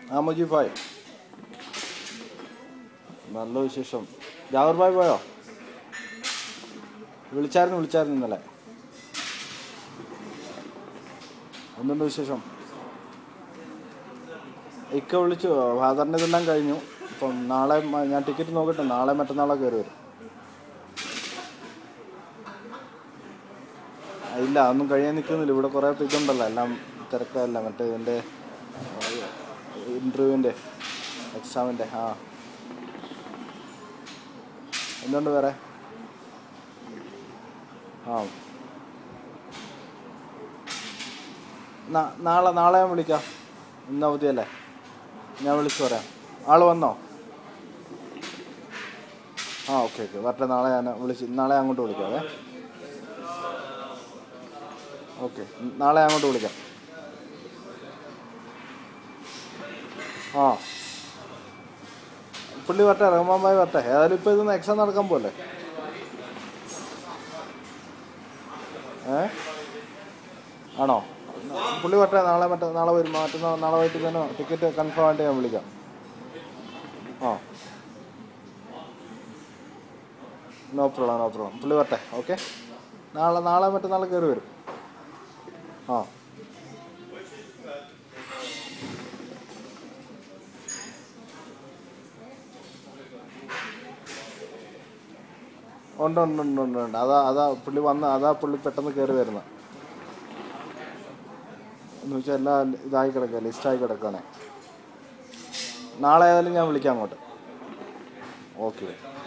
ആ മുജീബ് ഭായ് നല്ല വിശേഷം ജാവർ ഭായ് പോയോ വിളിച്ചായിരുന്നു വിളിച്ചായിരുന്നു ഇന്നലെ എന്തുണ്ട് വിശേഷം ഇക്ക വിളിച്ചു ഫാദറിൻ്റെ ഇതെല്ലാം കഴിഞ്ഞു ഇപ്പം നാളെ മ- ഞാൻ ടിക്കറ്റ് നോക്കട്ടെ നാളെ മറ്റന്നാളെ കയറി വരും ആ, ഇല്ല അതൊന്നും കഴിയാൻ നിൽക്കുന്നില്ല ഇവിടെ കുറേ ഇതുണ്ടല്ലോ എല്ലാം തിരക്കല്ല മറ്റേ ഇതിൻ്റെ ഇൻ്റർവ്യൂവിൻ്റെ എക്സാമിൻ്റെ ആ എന്തുണ്ട് വേറെ ആ നാ- നാളെ നാളെ ഞാൻ വിളിക്കാം ഇന്ന് അവധിയല്ലേ ഞാൻ വിളിച്ചു പറയാം ആൾ വന്നോ ആ ഓക്കെ ഓക്കെ വരട്ടെ നാളെ ഞാൻ വിളിച്ച് നാളെ അങ്ങോട്ട് വിളിക്കാവേ ഓക്കെ നാളെ അങ്ങോട്ട് വിളിക്കാം ആ പുള്ളി വരട്ടെ റഹ്മാൻ ഭായി വരട്ടെ ഏതായാലും ഇപ്പോൾ ഇതൊന്ന് എക്സാം നടക്കാൻ പോലെ ഏ ആണോ പുള്ളി വരട്ടെ നാളെ മറ്റേ നാളെ വരും മറ്റന്നാൾ നാളെ വൈകിട്ട് തന്നെ ടിക്കറ്റ് കൺഫേം ആയിട്ട് ഞാൻ വിളിക്കാം ആ നോ പ്രോബ്ലം നോ പ്രോബ്ലം പുള്ളി വരട്ടെ ഓക്കെ നാളെ നാളെ മറ്റന്നാൾ കയറി വരും ആ ഉണ്ട് ഉണ്ട് ഉണ്ട് ഉണ്ട് ഉണ്ട് അതാ അതാ പുള്ളി വന്ന അതാ പുള്ളി പെട്ടെന്ന് കയറി വരുന്നത് എന്ന് വെച്ചാൽ എല്ലാം ഇതായി കിടക്കുക ലിസ്റ്റായി കിടക്കുകയാണേ നാളെ ഏതായാലും ഞാൻ വിളിക്കാം അങ്ങോട്ട് ഓക്കെ